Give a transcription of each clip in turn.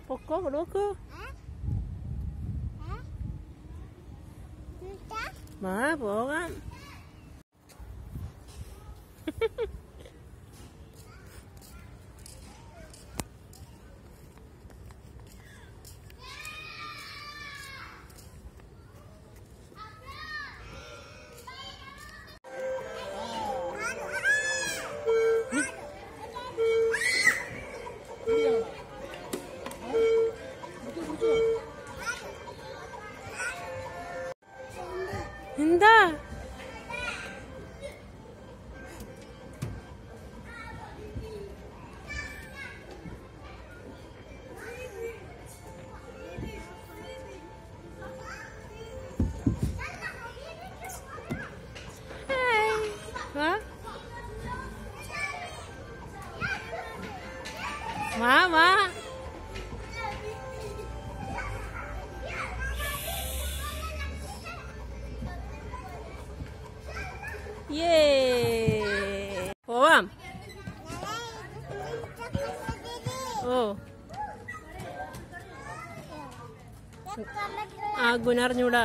പൊക്കോ ഇവിടെ നോക്കൂ വാ പോകാം എന്താ ഹായ്. വാ വാ വാ യേ പോവാം ഓ ആ ഗുണറിഞ്ഞൂടാ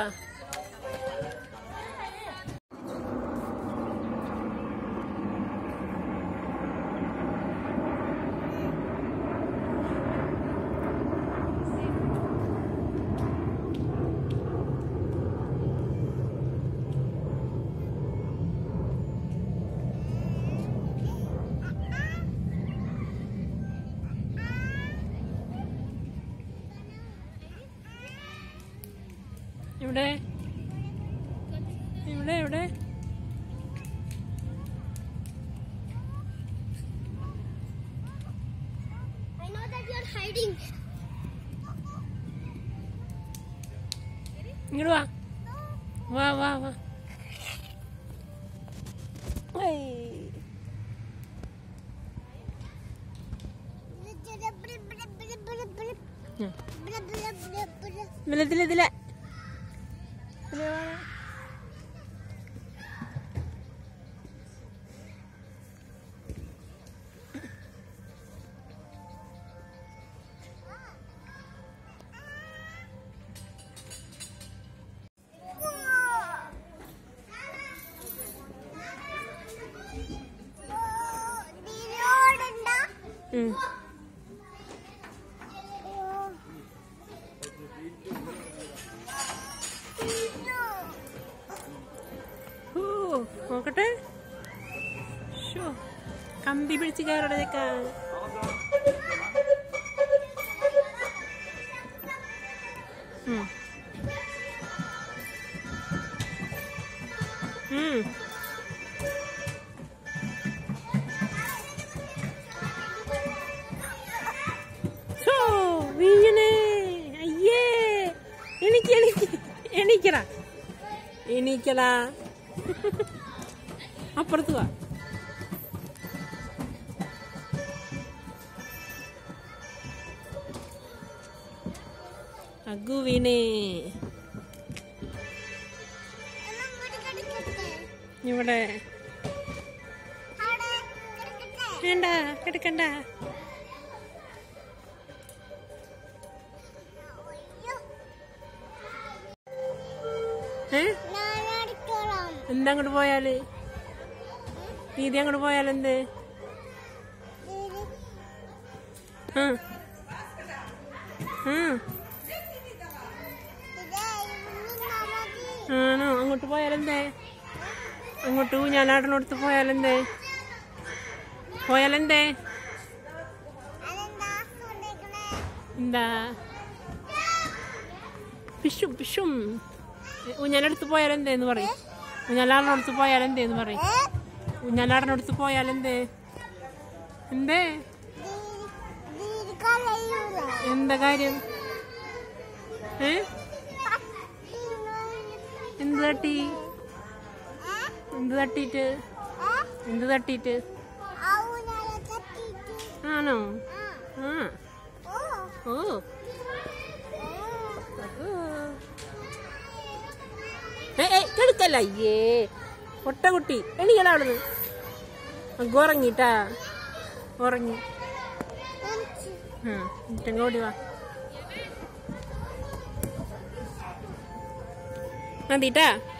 ഇവിടെ ഇവിടെ ഇവിടെ I know that you're hiding. ഇങ്ങോട്ട് വാ വാ വാ വാ ഏയ്. ഉം. ഇതിലെ ഇതിലെ ഇതിലെ ഇതിലെ വാ. ഉം. ഓ നോക്കട്ടെ ഷോ കമ്പി പിടിച്ച് കയറടേക്കാ ഉം. ഉം. ഷോ വീണേ അയ്യേ എണിക്ക് എണിക്ക് എണീക്കടാ എണീക്കടാ അപ്പുറത്ത് വാ അഗു വീണേ ഇവിടെ വേണ്ട കിടക്കണ്ട ഏ എന്താ അങ്ങോട്ട് പോയാല് രീതി അങ്ങോട്ട് പോയാലെന്ത് ആ. ആ. ആണോ അങ്ങോട്ട് പോയാലെന്തേ അങ്ങോട്ട് ഊഞ്ഞാലാടണടുത്ത് പോയാലെന്തേ പോയാലെന്തേ എന്താ പിഷും പിഷും ഊഞ്ഞാലടുത്ത് പോയാലെന്തേന്ന് പറയും ഊഞ്ഞാലാടണടുത്ത് പോയാലെന്തേന്ന് പറയും ഊഞ്ഞാലാടണടുത്ത് പോയാലെന്തേ എന്തേ എന്താ കാര്യം ഏ എന്ത് തട്ടി എന്ത് തട്ടിയിട്ട് എന്ത് തട്ടിയിട്ട് ആണോ ആ ഓ അഹോ. ഏയ് ഏയ് കെടുക്കല്ല അയ്യേ ഒട്ട കുട്ടി എണീക്കല അവിടുന്ന് അഗ്ഗു ഉറങ്ങിട്ടാ ഉറങ്ങി ആ എന്നിട്ടും ഓടി വാ മതിട്ടാ